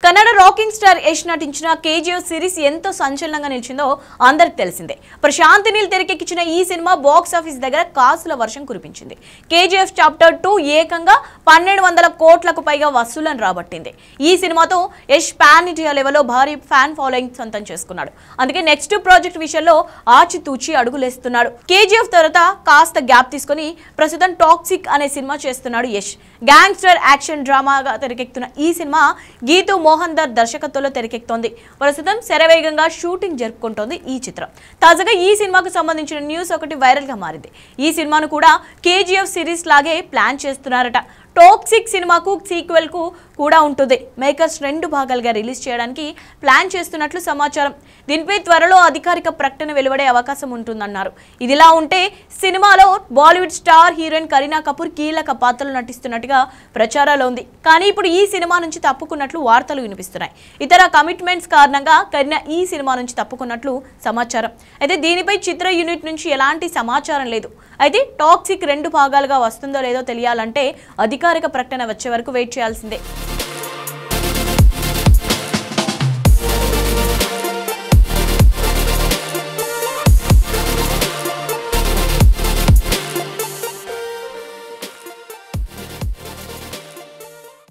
Kannada rocking star Yash నటించిన KGF series ఎంతో సంచలనంగా నిలిచిందో అందరికి తెలిసిందే ప్రశాంత్ నీల్ తెరకెక్కించిన ఈ సినిమా బాక్స్ ఆఫీస్ దగ్గర కాసుల వర్షం కురిపించింది కేజీఎఫ్ చాప్టర్ టూ ఏకంగా పన్నెండు వందల కోట్లకు పైగా వసూలను రాబట్టింది ఈ సినిమాతో యష్ పాన్ ఇండియా లెవెల్లో భారీ ఫ్యాన్ ఫాలోయింగ్ సొంతం చేసుకున్నాడు అందుకే నెక్స్ట్ ప్రాజెక్ట్ విషయంలో ఆచితూచి అడుగులేస్తున్నాడు కేజీఎఫ్ తర్వాత కాస్త గ్యాప్ తీసుకొని ప్రస్తుతం టాక్సిక్ అనే సినిమా చేస్తున్నాడు యష్ గ్యాంగ్స్టర్ యాక్షన్ డ్రామాగా తెరకెక్కుతున్న ఈ సినిమా గీతు మోహన్ దర్ దర్శకత్వంలో తెరకెక్కుతోంది ప్రస్తుతం శరవేగంగా షూటింగ్ జరుపుకుంటోంది ఈ చిత్రం తాజాగా ఈ సినిమాకు సంబంధించిన న్యూస్ ఒకటి వైరల్ గా మారింది ఈ సినిమాను కూడా కేజీఎఫ్ సిరీస్ లాగే ప్లాన్ చేస్తున్నారట టాక్సిక్ సినిమాకు సీక్వెల్ కు కూడా ఉంటుంది మేకర్స్ రెండు భాగాలుగా రిలీజ్ చేయడానికి ప్లాన్ చేస్తున్నట్లు సమాచారం దీనిపై త్వరలో అధికారిక ప్రకటన వెలువడే అవకాశం ఉంటుందన్నారు ఇదిలా ఉంటే సినిమాలో బాలీవుడ్ స్టార్ హీరోయిన్ కరీనా కపూర్ కీలక పాత్రలు నటిస్తున్నట్టుగా ప్రచారాలు ఉంది కానీ ఇప్పుడు ఈ సినిమా నుంచి తప్పుకున్నట్లు వార్తలు వినిపిస్తున్నాయి ఇతర కమిట్మెంట్స్ కారణంగా కరీనా ఈ సినిమా నుంచి తప్పుకున్నట్లు సమాచారం అయితే దీనిపై చిత్ర యూనిట్ నుంచి ఎలాంటి సమాచారం లేదు అయితే టాక్సిక్ రెండు భాగాలుగా వస్తుందో లేదో తెలియాలంటే అధికారిక ప్రకటన వచ్చే వరకు వెయిట్ చేయాల్సిందే